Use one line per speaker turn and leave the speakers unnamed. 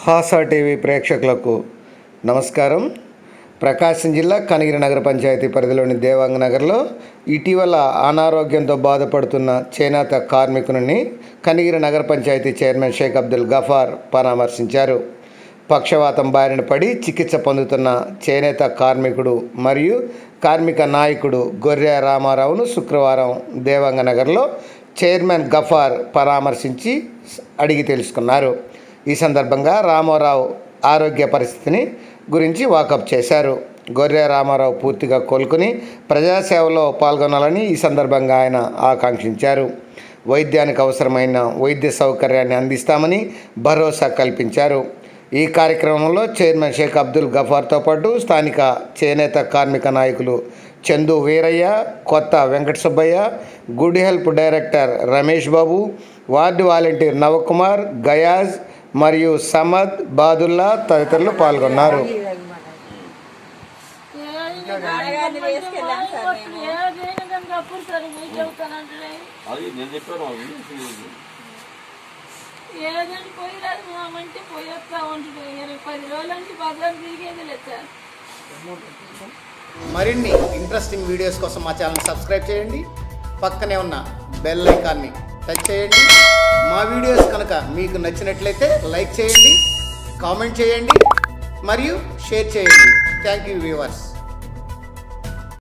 హాసా TV ప్రేక్షకులకు నమస్కారం ప్రకాశం జిల్లా కనిగిరి నగర పంచాయతీ పరిధిలోని దేవాంగ నగర్లో ఇటీవల అనారోగ్యంతో బాధపడుతున్న చేనేత కార్మికుని కనిగిరి నగర పంచాయతీ చైర్మన్ షేక్ అబ్దుల్ గఫార్ పరామర్శించారు పక్షవాతం బారిన పడి చికిత్స పొందుతున్న చేనేత కార్మికుడు మరియు కార్మిక నాయకుడు గొర్రె రామారావును శుక్రవారం దేవాంగ నగర్లో చైర్మన్ గఫార్ పరామర్శించి అడిగి తెలుసుకున్నారు ఈ సందర్భంగా రామారావు ఆరోగ్య పరిస్థితిని గురించి వాకప్ చేశారు గొర్రె రామారావు పూర్తిగా కోలుకుని ప్రజాసేవలో పాల్గొనాలని ఈ సందర్భంగా ఆయన ఆకాంక్షించారు వైద్యానికి అవసరమైన వైద్య సౌకర్యాన్ని అందిస్తామని భరోసా కల్పించారు ఈ కార్యక్రమంలో చైర్మన్ షేక్ అబ్దుల్ గఫార్తో పాటు స్థానిక చేనేత కార్మిక నాయకులు Chandu Veeraiah Kotha Venkata Subbaiah good help director Ramesh Babu ward volunteer Navakumar Gayaz మరియు సమద్ బాదుల్లా తదితరులు పాల్గొన్నారు
అది నేను చెప్పాను అది
ఏదంటే పోయి రాదు మామంటే పోయి వస్తా ఉంటుంది ఇరవై పది రోజుల నుంచి బజార్ తిరిగేది లేదు సార్
మరిన్ని ఇంట్రెస్టింగ్ వీడియోస్ కోసం మా ఛానల్ సబ్స్క్రైబ్ చేయండి పక్కనే ఉన్న బెల్ ఐకాన్ని టచ్ చేయండి మా వీడియోస్ కనుక మీకు నచ్చినట్లయితే లైక్ చేయండి కామెంట్ చేయండి మరియు షేర్ చేయండి థ్యాంక్ యూ వ్యూవర్స్